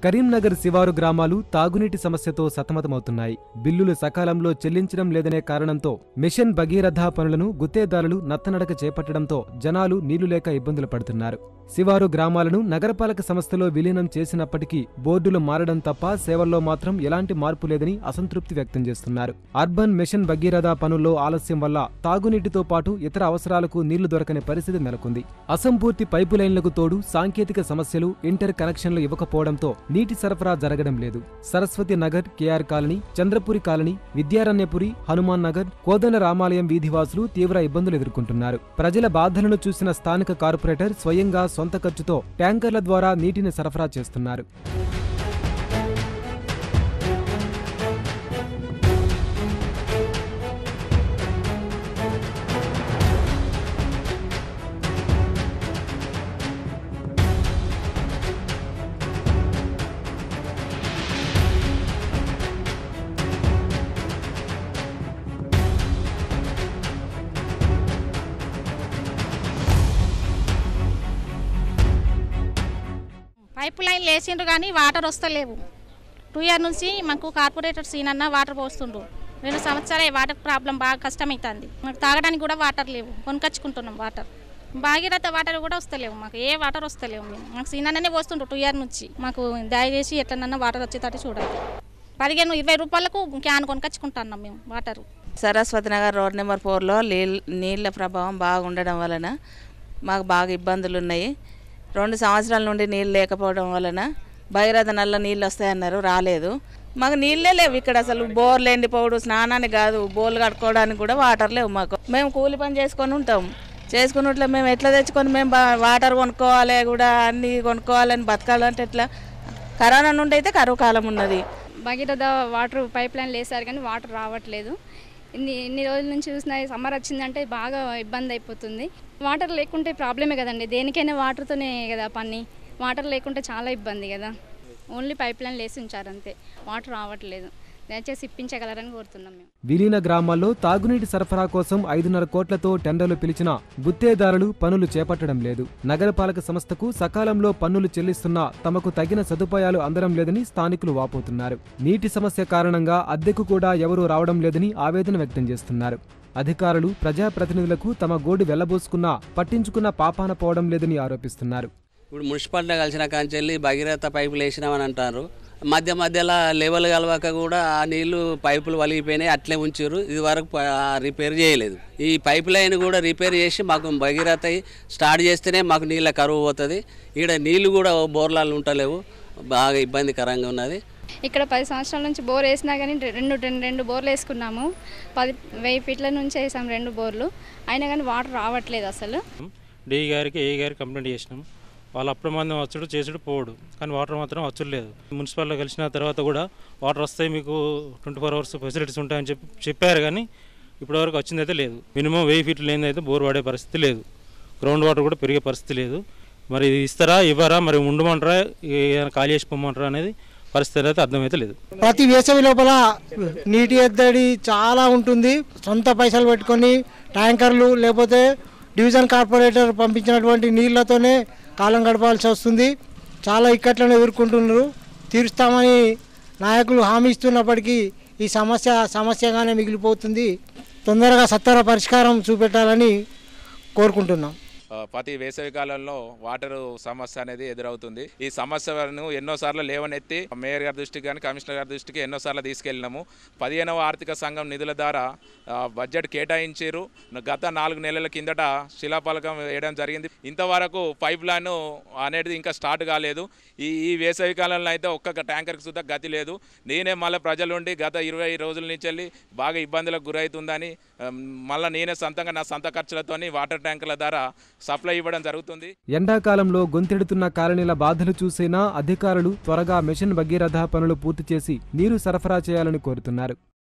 కరీంనగర్ శివారు గ్రామాలు తాగునీటి సమస్యతో సతమతమవుతున్నాయి బిల్లులు సకాలంలో చెల్లించడం లేదనే కారణంతో మిషన్ భగీరథ పనులను గుత్తేదారులు నత్తనడక చేపట్టడంతో జనాలు నీళ్లు లేక ఇబ్బందులు పడుతున్నారు శివారు గ్రామాలను నగరపాలక సంస్థలో విలీనం చేసినప్పటికీ బోర్డులు మారడం తప్ప సేవల్లో మాత్రం ఎలాంటి మార్పు లేదని అసంతృప్తి వ్యక్తం చేస్తున్నారు అర్బన్ మిషన్ భగీరథ పనుల్లో ఆలస్యం వల్ల తాగునీటితో పాటు ఇతర అవసరాలకు నీళ్లు దొరకని పరిస్థితి నెలకొంది అసంపూర్తి పైపు లైన్లకు తోడు సాంకేతిక సమస్యలు ఇంటర్ కనెక్షన్లు ఇవ్వకపోవడంతో నీటి సరఫరా జరగడం లేదు Saraswati Nagar KR colony Chandrapuri colony Vidyaranyapuri Hanuman Nagar Kodanda Ramalayam వీధివాసులు తీవ్ర ఇబ్బందులు ఎదుర్కొంటున్నారు ప్రజల బాధలను చూసిన స్థానిక కార్పొరేటర్ స్వయంగా సొంత ఖర్చుతో ట్యాంకర్ల ద్వారా నీటిని సరఫరా చేస్తున్నారు పైప్ లైన్ లేచిండ్రు కానీ వాటర్ వస్తలేవు టూ ఇయర్ నుంచి మాకు కార్పొరేటర్ సీన్ అన్న వాటర్ పోస్తుండ్రు రెండు సంవత్సరాలే వాటర్ ప్రాబ్లం బాగా కష్టమవుతుంది మాకు తాగడానికి కూడా వాటర్ లేవు కొనుకొచ్చుకుంటున్నాం వాటర్ భాగీరథ వాటర్ కూడా వస్తలేవు మాకు ఏ వాటర్ వస్తలేవు మేము మాకు సీన్ అన్ననే పోస్తుండ్రు టూ ఇయర్ నుంచి మాకు దయచేసి ఎట్లనన్నా వాటర్ వచ్చేటట్టు చూడాలి పదిహేను ఇరవై రూపాయలకు క్యాన్ కొనుకొచ్చుకుంటున్నాం మేము water Saraswati Nagar road number ఫోర్లో నీళ్ళ నీళ్ళ ప్రభావం బాగా ఉండడం వలన మాకు బాగా ఇబ్బందులు ఉన్నాయి రెండు సంవత్సరాల నుండి నీళ్ళు లేకపోవడం వలన భగీరథ నల్ల నీళ్ళు వస్తాయన్నారు రాలేదు మాకు నీళ్ళే లేవు ఇక్కడ అసలు బోర్లు ఎండిపోవడు స్నానానికి కాదు బోర్లు కట్టుకోవడానికి కూడా వాటర్ లేవు మాకు మేము కూలి పని చేసుకొని ఉంటాం చేసుకున్నట్లు మేము ఎట్లా తెచ్చుకొని మేము బా- వాటర్ కొనుక్కోవాలి కూడా అన్నీ కొనుక్కోవాలని బతకాలంటే ఎట్లా కరోనా నుండి అయితే కరువు కాలం ఉన్నది భగీరథ వాటర్ పైప్ లైన్ వేసారు కానీ వాటర్ రావట్లేదు ఇన్ని ఇన్ని రోజుల నుంచి చూసిన సమ్మర్ వచ్చిందంటే బాగా ఇబ్బంది అయిపోతుంది వాటర్ లేకుంటే ప్రాబ్లమే కదండి దేనికైనా వాటర్తోనే కదా పని వాటర్ లేకుంటే చాలా ఇబ్బంది కదా ఓన్లీ పైప్ లైన్ వేసి ఉంచారు అంతే వాటర్ రావట్లేదు దయచేసి ఇప్పించగలరని కోరుతున్నాం మేము విలీన గ్రామాల్లో తాగునీటి సరఫరా కోసం ఐదున్నర కోట్లతో టెండర్లు పిలిచినా గుత్తేదారులు పనులు చేపట్టడం లేదు నగరపాలక సంస్థకు సకాలంలో పన్నులు చెల్లిస్తున్నా తమకు తగిన సదుపాయాలు అందడం లేదని స్థానికులు వాపోతున్నారు నీటి సమస్య కారణంగా అద్దెకు కూడా ఎవరూ రావడం లేదని ఆవేదన వ్యక్తం చేస్తున్నారు అధికారులు ప్రజాప్రతినిధులకు తమ గోడు వెళ్లబోసుకున్నా పట్టించుకున్న పాపాన పోవడం లేదని ఆరోపిస్తున్నారు ఇప్పుడు మున్సిపాలిటీ కలిసిన కాంచెల్లి భగీరథ పైపులు వేసినామని అంటారు మధ్య మధ్యలో లెవెల్ కలవక కూడా ఆ నీళ్లు పైపులు వలిగిపోయినాయి అట్లే ఉంచారు ఇది వరకు ప- రిపేర్ చేయలేదు ఈ పైప్ లైన్ కూడా రిపేర్ చేసి మాకు భగీరథ స్టార్ట్ చేస్తేనే మాకు నీళ్ళ కరువు పోతుంది ఈడ నీళ్లు కూడా బోర్లాలు ఉంటలేవు బాగా ఇబ్బందికరంగా ఉన్నది ఇక్కడ పది సంవత్సరాల నుంచి బోర్ వేసినా కానీ రెండు రెండు రెండు బోర్లు వేసుకున్నాము పది వెయ్యి ఫీట్ల నుంచి వేసాం రెండు బోర్లు అయినా కానీ వాటర్ రావట్లేదు అసలు డి గారికి ఏ గారికి కంప్లైంట్ చేసినాం వాళ్ళు అప్పుడు మందం వచ్చుడు చేసుడు పోడు కానీ వాటర్ మాత్రం వచ్చుడు లేదు మున్సిపాలిటీ కలిసిన తర్వాత కూడా వాటర్ వస్తాయి మీకు ట్వంటీ ఫోర్ అవర్స్ ఫెసిలిటీస్ ఉంటాయని చెప్పి చెప్పారు కానీ ఇప్పటివరకు వచ్చిందైతే లేదు మినిమం వెయ్యి ఫీట్లు లేనిదైతే బోర్ వాడే పరిస్థితి లేదు గ్రౌండ్ వాటర్ కూడా పెరిగే పరిస్థితి లేదు మరి ఇది ఇస్తారా ఇవ్వరా మరి ఉండమంటారా ఏదైనా ఖాళీ చేసి పొమ్మంటారా అనేది పరిస్థితి అయితే అర్థమైతే లేదు ప్రతి వేసవి లోపల నీటి ఎద్దడి చాలా ఉంటుంది సొంత పైసలు పెట్టుకొని ట్యాంకర్లు లేకపోతే డివిజన్ కార్పొరేటర్ పంపించినటువంటి నీళ్లతోనే కాలం గడపాల్సి వస్తుంది చాలా ఇక్కట్లను ఎదుర్కొంటున్నారు తీరుస్తామని నాయకులు హామీ ఇస్తున్నప్పటికీ ఈ సమస్య సమస్యగానే మిగిలిపోతుంది తొందరగా సత్వర పరిష్కారం చూపెట్టాలని కోరుకుంటున్నాం ఆ, ప్రతి వేసవి కాలంలో వాటర్ సమస్య అనేది ఎదురవుతుంది ఈ సమస్యను ఎన్నోసార్లు లేవనెత్తి మేయర్ గారి దృష్టికి కానీ కమిషనర్ గారి దృష్టికి ఎన్నోసార్లు తీసుకెళ్ళినాము పదిహేనవ ఆర్థిక సంఘం నిధుల ద్వారా ఆ, బడ్జెట్ కేటాయించారు గత నాలుగు నెలల కిందట శిలాఫలకం వేయడం జరిగింది ఇంతవరకు పైప్ లైన్ అనేది ఇంకా స్టార్ట్ కాలేదు ఈ ఈ వేసవి కాలంలో అయితే ఒక్క ట్యాంకర్కి సుద్ధా గతి లేదు నేనే మళ్ళీ ప్రజల నుండి గత ఇరవై రోజుల నుంచి వెళ్ళి బాగా ఇబ్బందులకు గురవుతుందని ఆ, మళ్ళీ నేనే సొంతంగా నా సొంత ఖర్చులతోని వాటర్ ట్యాంకుల ద్వారా సప్లై ఇవ్వడం జరుగుతుంది ఎండాకాలంలో గొంతెడుతున్న కాలనీల బాధలు చూసైనా అధికారులు త్వరగా మిషన్ భగీరథ పనులు పూర్తి చేసి నీరు సరఫరా చేయాలని కోరుతున్నారు